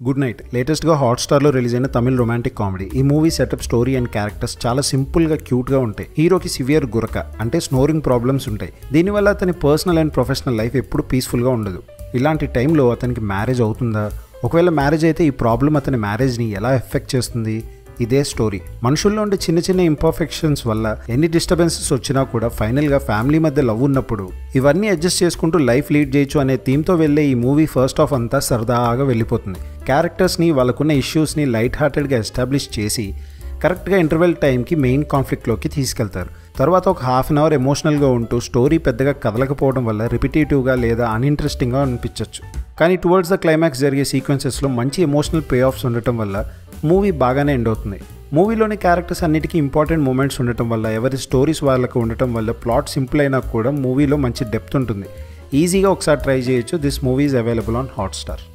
good night లేటెస్ట్గా హాట్స్టార్లో release అయిన తమిళ్ రొమాంటిక్ కామెడీ ఈ movie setup story and characters చాలా సింపుల్గా క్యూట్గా ఉంటాయి హీరోకి సివియర్ గురక అంటే స్నోరింగ్ ప్రాబ్లమ్స్ ఉంటాయి దీనివల్ల అతని పర్సనల్ అండ్ ప్రొఫెషనల్ లైఫ్ ఎప్పుడు పీస్ఫుల్గా ఉండదు ఇలాంటి టైంలో అతనికి మ్యారేజ్ అవుతుందా ఒకవేళ మ్యారేజ్ అయితే ఈ ప్రాబ్లం అతని మ్యారేజ్ని ఎలా ఎఫెక్ట్ చేస్తుంది ఇదే స్టోరీ మనుషుల్లో ఉండే చిన్న చిన్న ఇంపర్ఫెక్షన్స్ వల్ల ఎన్ని డిస్టర్బెన్సెస్ వచ్చినా కూడా ఫైనల్గా ఫ్యామిలీ మధ్య లవ్ ఉన్నప్పుడు ఇవన్నీ అడ్జస్ట్ చేసుకుంటూ లైఫ్ లీడ్ చేయొచ్చు అనే థీమ్తో వెళ్ళే ఈ మూవీ ఫస్ట్ ఆఫ్ అంతా సరదాగా వెళ్ళిపోతుంది క్యారెక్టర్స్ని వాళ్ళకున్న ఇష్యూస్ని లైట్ హార్టెడ్గా ఎస్టాబ్లిష్ చేసి కరెక్ట్గా ఇంటర్వెల్ టైంకి మెయిన్ కాన్ఫ్లిక్ట్లోకి తీసుకెళ్తారు తర్వాత ఒక హాఫ్ అన్ అవర్ ఎమోషనల్గా ఉంటూ స్టోరీ పెద్దగా కదలకపోవడం వల్ల రిపిటేటివ్గా లేదా అన్ఇంట్రెస్టింగ్గా అనిపించవచ్చు కానీ టువర్డ్స్ ద క్లైమాక్స్ జరిగే సీక్వెన్సెస్లో మంచి ఎమోషనల్ పే ఆఫ్స్ ఉండటం వల్ల మూవీ బాగానే ఎండ్ అవుతుంది మూవీలోని క్యారెక్టర్స్ అన్నిటికీ ఇంపార్టెంట్ మూమెంట్స్ ఉండటం వల్ల ఎవరి స్టోరీస్ వాళ్ళకు ఉండటం వల్ల ప్లాట్ సింపుల్ అయినా కూడా మూవీలో మంచి డెప్త్ ఉంటుంది ఈజీగా ఒకసారి ట్రై చేయొచ్చు this movie is available on Hotstar